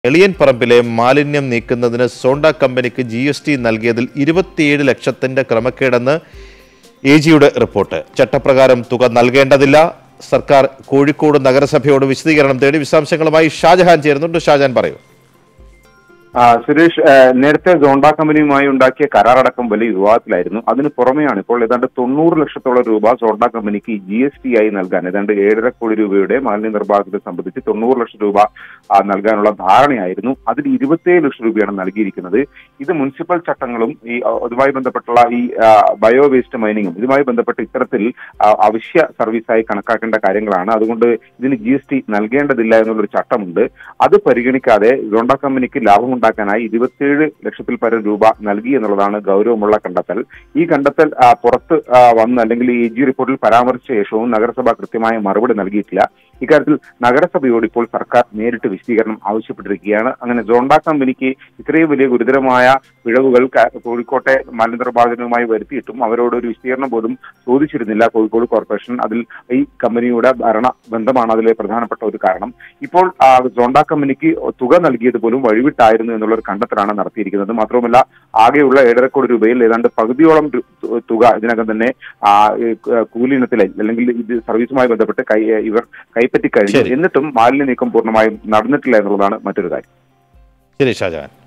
എളിയൻ പറമ്പിലെ മാലിന്യം നീക്കുന്നതിന് സോണ്ട കമ്പനിക്ക് ജി എസ് ടി നൽകിയതിൽ ഇരുപത്തിയേഴ് ലക്ഷത്തിന്റെ ക്രമക്കേടെന്ന് എ ജിയുടെ റിപ്പോർട്ട് ചട്ടപ്രകാരം തുക നൽകേണ്ടതില്ല സർക്കാർ കോഴിക്കോട് നഗരസഭയോട് വിശദീകരണം തേടി വിശദാംശങ്ങളുമായി ഷാജഹാൻ ചേരുന്നുണ്ട് ഷാജഹാൻ പറയൂ ആ, സുരേഷ് ആ, നേരത്തെ സോണ്ട കമ്പനിയുമായി ഉണ്ടാക്കിയ കരാറടക്കം വലിയ വിവാദത്തിലായിരുന്നു അതിന് പുറമെയാണ് ഇപ്പോൾ ഏതാണ്ട് തൊണ്ണൂറ് ലക്ഷത്തോളം രൂപ സോണ്ട കമ്പനിക്ക് ജി എസ് ടി ആയി നൽകാൻ ഏതാണ്ട് ഏഴര കോടി രൂപയുടെ മാലിന്യ നിർമ്മാർജ്ജനത്തെ സംബന്ധിച്ച് തൊണ്ണൂറ് ലക്ഷം രൂപ ആ, നൽകാനുള്ള ധാരണയായിരുന്നു അതിൽ ഇരുപത്തിയേഴ് ലക്ഷം രൂപയാണ് നൽകിയിരിക്കുന്നത് ഇത് മുനിസിപ്പൽ ചട്ടങ്ങളും ഈ ആ, അതുമായി ബന്ധപ്പെട്ടുള്ള ഈ ആ, ബയോ വേസ്റ്റ് മൈനിങ്ങും ഇതുമായി ബന്ധപ്പെട്ട് ഇത്തരത്തിൽ ആ, അവശ്യ സർവീസായി കണക്കാക്കേണ്ട കാര്യങ്ങളാണ് അതുകൊണ്ട് ഇതിന് ജി എസ് ടി നൽകേണ്ടതില്ല എന്നുള്ളൊരു ചട്ടമുണ്ട് അത് പരിഗണിക്കാതെ സോണ്ട കമ്പനിക്ക് ലാഭമുണ്ടാക്കാനായി ഇരുപത്തിയേഴ് ലക്ഷത്തിൽ പരം രൂപ നൽകി എന്നുള്ളതാണ് ഗൗരവമുള്ള കണ്ടെത്തൽ ഈ കണ്ടെത്തൽ ആ, പുറത്ത് ആ, വന്ന് അല്ലെങ്കിൽ ഈ ജി റിപ്പോർട്ടിൽ പരാമർശിച്ച ശേഷവും നഗരസഭ കൃത്യമായ മറുപടി നൽകിയിട്ടില്ല ഇക്കാര്യത്തിൽ നഗരസഭയോട് ഇപ്പോൾ സർക്കാർ നേരിട്ട് വിശദീകരണം ആവശ്യപ്പെട്ടിരിക്കുകയാണ് അങ്ങനെ സോണ്ട കമ്പനിക്ക് ഇത്രയും വലിയ ഗുരുതരമായ പിഴവുകൾ ക- കോഴിക്കോട്ടെ മലിനനിർമ്മാർജ്ജനവുമായി വരുത്തിയിട്ടും അവരോട് ഒരു വിശദീകരണം പോലും ചോദിച്ചിരുന്നില്ല കോഴിക്കോട് കോർപ്പറേഷൻ അതിൽ ഈ കമ്പനിയുടെ ഭരണ ബന്ധമാണ് അതിലെ പ്രധാനപ്പെട്ട ഒരു കാരണം ഇപ്പോൾ ആ, സോണ്ട കമ്പനിക്ക് തുക നൽകിയത് പോലും വഴിവിട്ടായിരുന്നു എന്നുള്ള ഒരു കണ്ടെത്തലാണ് നടത്തിയിരിക്കുന്നത് മാത്രവുമല്ല ആകെയുള്ള ഏഴര കോടി രൂപയിൽ ഏതാണ്ട് പകുതിയോളം രു- തു- തുക ഇതിനകം തന്നെ ആ, ഈ, ക- കൂലി ഇനത്തിലെ അല്ലെങ്കിൽ ഇത് സർവീസുമായി ബന്ധപ്പെട്ട് കൈ ഇവർ കൈപ്പറ്റി കഴിഞ്ഞു ശരി. എന്നിട്ടും മാലിന്യ നീക്കം പൂർണ്ണമായും നടന്നിട്ടില്ല എന്നുള്ളതാണ് മറ്റൊരു കാര്യം ശരി ഷാജഹാൻ